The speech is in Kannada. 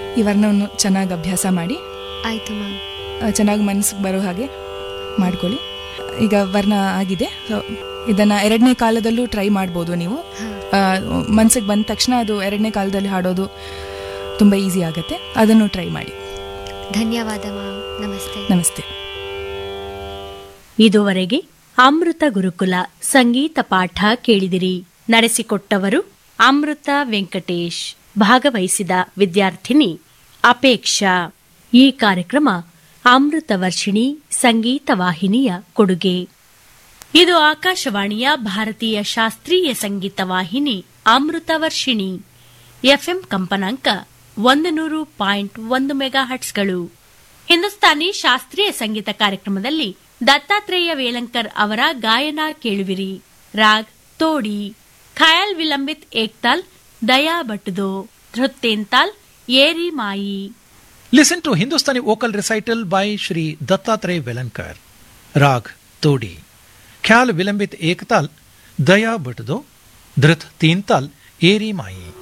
ಈ ವರ್ಣವನ್ನು ಚೆನ್ನಾಗಿ ಅಭ್ಯಾಸ ಮಾಡಿ ಆಯಿತು ಮ್ಯಾಮ್ ಚೆನ್ನಾಗಿ ಮನಸ್ಸಿಗೆ ಬರೋ ಹಾಗೆ ಮಾಡ್ಕೊಳ್ಳಿ ಈಗ ವರ್ಣ ಆಗಿದೆ ಸೊ ಇದನ್ನು ಎರಡನೇ ಕಾಲದಲ್ಲೂ ಟ್ರೈ ಮಾಡ್ಬೋದು ನೀವು ಮನಸ್ಸಿಗೆ ಬಂದ ತಕ್ಷಣ ಅದು ಎರಡನೇ ಕಾಲದಲ್ಲಿ ಹಾಡೋದು ತುಂಬ ಈಸಿ ಆಗುತ್ತೆ ಅದನ್ನು ಟ್ರೈ ಮಾಡಿ ಧನ್ಯವಾದ ಮ್ಯಾಮ್ ನಮಸ್ತೆ ನಮಸ್ತೆ ಇದುವರೆಗೆ ಅಮೃತ ಗುರುಕುಲ ಸಂಗೀತ ಪಾಠ ಕೇಳಿದಿರಿ ನಡೆಸಿಕೊಟ್ಟವರು ಅಮೃತ ವೆಂಕಟೇಶ್ ಭಾಗವಹಿಸಿದ ವಿದ್ಯಾರ್ಥಿನಿ ಅಪೇಕ್ಷಾ ಈ ಕಾರ್ಯಕ್ರಮ ಅಮೃತ ವರ್ಷಿಣಿ ಸಂಗೀತ ವಾಹಿನಿಯ ಕೊಡುಗೆ ಇದು ಆಕಾಶವಾಣಿಯ ಭಾರತೀಯ ಶಾಸ್ತ್ರೀಯ ಸಂಗೀತ ವಾಹಿನಿ ಅಮೃತ ವರ್ಷಿಣಿ ಎಫ್ಎಂ ಕಂಪನಾಂಕ ಒಂದು ನೂರು ಪಾಯಿಂಟ್ ಒಂದು ಮೆಗಾ ಹಟ್ಸ್ಗಳು ಹಿಂದೂಸ್ತಾನಿ ಶಾಸ್ತ್ರೀಯ ಸಂಗೀತ ಕಾರ್ಯಕ್ರಮದಲ್ಲಿ ದತ್ತಾತ್ರೇಯ ವೇಲಂಕರ್ ಅವರ ಗಾಯನ ಕೇಳುವಿರಿ ರಾಗ್ ತೋಡಿ ಖಯಾಲ್ ವಿಲಂಬಿತ್ ಏಕ್ತಾಲ್ ದಯಾ ಬಟ್ದೋ ಧೃತ್ತೇಂತಾಲ್ ಏರಿ ಮಾಯಿ Listen to Hindustani vocal recital by Shri Dattatreya Velankar. Rag Todi. Khyal Vilambit Ektal, Daya Bhatdo, Dhrit Teental, Eri Mai.